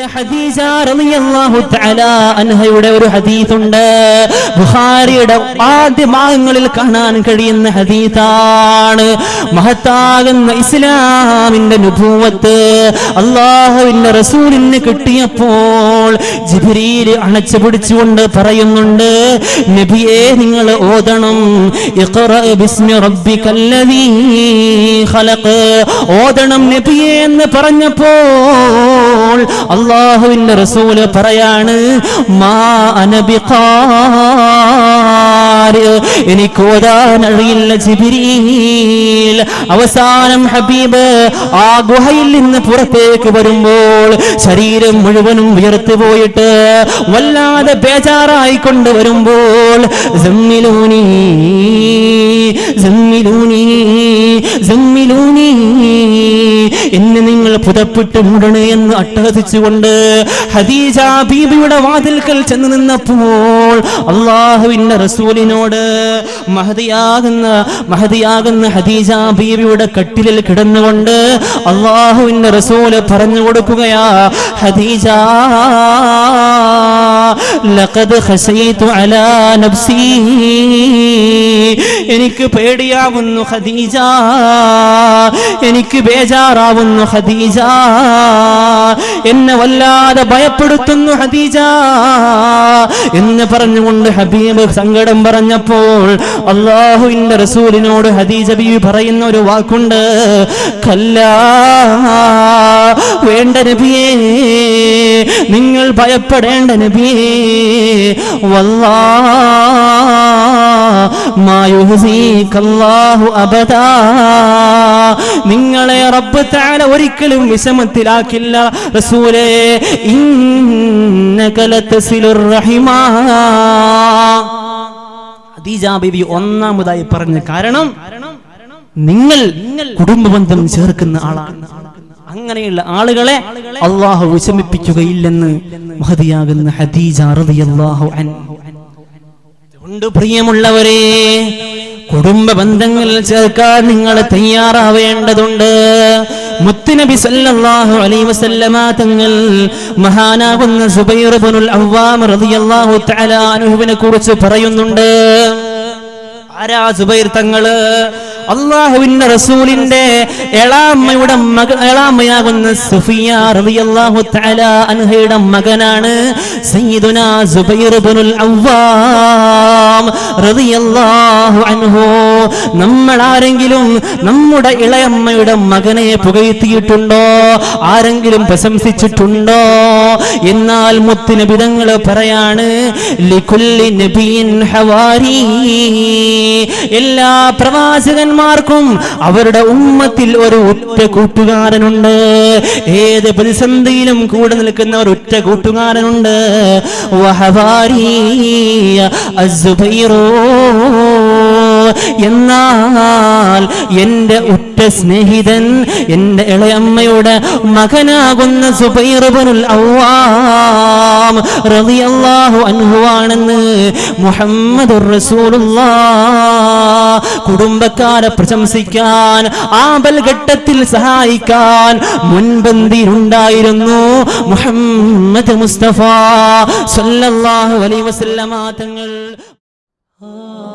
ഖദീജ റളിയല്ലാഹു തആല അൻഹയുടെ ഒരു ഹദീസുണ്ട് ബുഖാരിയുടെ ആദ്യ ഭാഗങ്ങളിൽ കാണാൻ കഴിയുന്ന ഹദീസാണ് മഹത്താകുന്ന ഇസ്ലാമിന്റെ നുഭൂവത്ത് അള്ളാഹുവിന്റെ റസൂലിന് കിട്ടിയപ്പോൾ ജിബ്രീൽ അണച്ചു പിടിച്ചുകൊണ്ട് പറയുന്നുണ്ട് നബിയെ നിങ്ങൾ ഓതണം ഇഖ്റ ബിസ്മി റബ്ബിക്കല്ലദീ ഖലഖ് ഓതണം നബിയെ എന്ന് പറഞ്ഞപ്പോൾ അള്ളാഹുവിന്റെ റസൂല് പറയാണ് മാ അനബിഖാര് എനിക്ക് ഓതാൻ അറിയില്ല ജിബിരീൽ അവസാനം ഹബീബ് ആ ഗുഹയിൽ നിന്ന് പുറത്തേക്ക് വരുമ്പോൾ ശരീരം മുഴുവനും ഉയർത്തു പോയിട്ട് വല്ലാതെ ബേജാറായി കൊണ്ടുവരുമ്പോൾ സമ്മിലൂനി സമ്മിലൂനി സമ്മിലൂനി എന്നെ നിങ്ങൾ പുതപ്പിട്ട് മൂടണേ എന്ന് അട്ടഹസിച്ചുകൊണ്ട് ഹദീജ ബീബിയുടെ വാതിൽക്കൽ ചെന്ന് നിന്നപ്പോൾ അള്ളാഹുവിന്റെ റസൂലിനോട് മഹതിയാകുന്ന മഹതിയാകുന്ന ഹദീജ ബീബിയുടെ കട്ടിലിൽ കിടന്നുകൊണ്ട് അള്ളാഹുവിന്റെ റസൂല് പറഞ്ഞു കൊടുക്കുകയാ ഹദീജ ലഖദ് ഖശൈതു അലാ നഫ്സി എനിക്ക് പേടിയാവുന്നു ഖദീജ എനിക്ക് ബേജാറാവുന്നു ഖദീജ എന്നെ വല്ലാതെ ഭയപ്പെടുത്തുന്നു ഖദീജ എന്ന് പറഞ്ഞുകൊണ്ട് ഹബീബ് സങ്കടം പറഞ്ഞപ്പോൾ അള്ളാഹുവിന്റെ റസൂലിനോട് ഹദീജ ബീവി പറയുന്ന ഒരു വാക്കുണ്ട് കല്ല വേണ്ട നബിയേ നിങ്ങൾ ഭയപ്പെടേണ്ട നബിയേ വല്ലാ മായുഹസീകല്ലാഹു അബദാ നിങ്ങളെ റബ്ബ് തആല ഒരിക്കലും വിഷമത്തിലാക്കില്ല റസൂലേ ഇന്നക ലതസിലുർ റഹിമാ ഖദീജ ബീവി ഒന്നാമതായി പറഞ്ഞ കാരണം നിങ്ങൾ കുടുംബബന്ധം ചേർക്കുന്ന ആളാണ് അങ്ങനെയുള്ള ആളുകളെ അള്ളാഹു വിഷമിപ്പിക്കുകയില്ലെന്ന് മഹതിയാകുന്ന ഹദീജ റളിയല്ലാഹു അൻഹു കൊണ്ട് പ്രിയമുള്ളവരെ കുടുംബ ബന്ധങ്ങൾ ചേർക്കാൻ നിങ്ങൾ തയ്യാറാവേണ്ടതുണ്ട് മുത്തുനബി സല്ലല്ലാഹു അലൈഹി വസല്ലമ തങ്ങൾ മഹാനാകുന്ന സുബൈർ ഇബ്നുൽ അവ്വാം റളിയല്ലാഹു തആല അൻഹുവിനെ കുറിച്ച് പറയുന്നുണ്ട് ആരാ സുബൈർ തങ്ങള് അള്ളാഹുവിന്റെ റസൂലിന്റെ എളാമ്മയുടെ മക എളാമ്മയാകുന്ന സുഫിയ റളിയല്ലാഹു തആല അൻഹയുടെ മകനാണ് സയ്യിദുന സുബൈർ ഇബ്നുൽ അവ്വാം റളിയല്ലാഹു അൻഹു നമ്മൾ ആരെങ്കിലും നമ്മുടെ ഇളയമ്മയുടെ മകനെ പുകഴ്ത്തിയിട്ടുണ്ടോ ആരെങ്കിലും പ്രശംസിച്ചിട്ടുണ്ടോ എന്നാൽ മുത്തുനബിതങ്ങൾ പറയാണ് ലികുല്ലി നബിയിൻ ഹവാരി എല്ലാ പ്രവാചകന്മാർക്കും അവരുടെ ഉമ്മത്തിൽ ഒരു ഉറ്റ കൂട്ടുകാരനുണ്ട് ഏത് പ്രതിസന്ധിയിലും കൂടെ നിൽക്കുന്ന ഒരു ഉറ്റ കൂട്ടുകാരനുണ്ട് വഹവാരി അസ്സുബൈറോ എന്നാൽ എന്റെ ഉറ്റ സ്നേഹിതൻ എന്റെ ഇളയമ്മയുടെ മകനാകുന്ന സുബൈറുബനുൽ അവ്വാം റളിയല്ലാഹു അൻഹു ആണെന്ന് മുഹമ്മദുർ റസൂലുള്ളാഹ് കുടുംബക്കാരെ പ്രശംസിക്കാൻ ആപൽ ഘട്ടത്തിൽ സഹായിക്കാൻ മുൻപന്തിയിലുണ്ടായിരുന്നു മുഹമ്മദ് മുസ്തഫ സല്ലല്ലാഹു അലൈഹി വസല്ലമ തങ്ങൾ